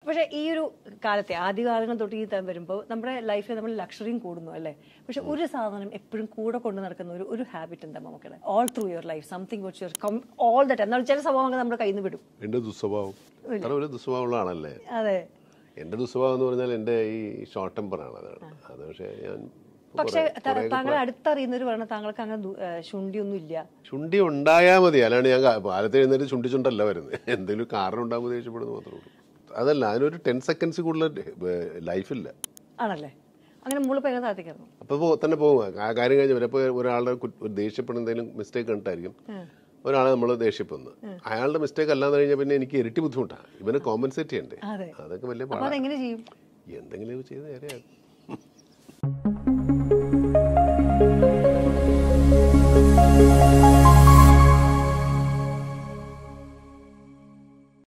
പക്ഷേ ഈ ഒരു കാലത്തെ ആദ്യകാലങ്ങൾ തൊട്ട് ഈ തരം വരുമ്പോൾ നമ്മുടെ ലൈഫിൽ നമ്മൾ ലക്ഷറിയും കൂടുന്നു അല്ലേ പക്ഷെ ഒരു സാധനം എപ്പോഴും കൂടെ കൊണ്ട് നടക്കുന്ന ഒരു ഒരു ഹാബിറ്റ് എന്താ നമുക്കുടെ all through your life something which your all that എന്നാൽ ചില സ്വഭാവങ്ങൾ നമ്മുടെ കയ്യിൽ നിന്ന് വിടും എൻ്റെ ദുസ്വഭാവം അത്ര ഒരു ദുസ്വഭാവമുള്ള ആളല്ലേ അതെ എൻ്റെ ദുസ്വഭാവം എന്ന് പറഞ്ഞാൽ എൻ്റെ ഈ ഷോർട്ട് ടെമ്പറാണ് അതാണ് അത് പക്ഷേ ഞാൻ പക്ഷെ താങ്കളെ അടുത്തറിയുന്നവർ പറഞ്ഞ താങ്കൾക്ക് അങ്ങനെ ദു- ഏഹ് ശുണ്ഠിയൊന്നും ഇല്ല ചുണ്ടി ഉണ്ടായാൽ മതി അല്ലാണ്ട് ഞാൻ കാ- കാലത്ത് എഴുന്നേറ്റ് ചുണ്ടി ചുണ്ടല്ല വരുന്നത് എന്തെങ്കിലും കാരണം ഉണ്ടാകുമ്പോൾ ദേഷ്യപ്പെടുന്നു മാത്രമേ ഉള്ളൂ അതല്ല അതിനൊരു ടെൻ സെക്കൻഡ്സ് കൂടുതൽ ലൈഫില്ല ആണല്ലേ അങ്ങനെ മുകളിൽ എങ്ങനെ താത്തിക്കായിരുന്നു അപ്പോൾ തന്നെ പോകും ആ കാര്യം കഴിഞ്ഞ് വരപ്പോൾ ഒരാളുടെ കുറ്റ- ഒരു ദേഷ്യപ്പെടുന്ന എന്തെങ്കിലും മിസ്റ്റേക്ക് കണ്ടിട്ടായിരിക്കും ഒരാളെ നമ്മൾ ദേഷ്യപ്പെടുന്നു അയാളുടെ മിസ്റ്റേക്ക് അല്ലാന്ന് കഴിഞ്ഞാൽ പിന്നെ എനിക്ക് ഇരട്ടി ബുദ്ധിമുട്ടാണ് ഇവന് കോമ്പൻസേറ്റ് ചെയ്യണ്ടേ അതെ. അതൊക്കെ വലിയ അപ്പൊ പാടാണ് അതെങ്ങനെ ചെയ്യും എന്തെങ്കിലും ചെയ്ത് നേരെയാകും Thank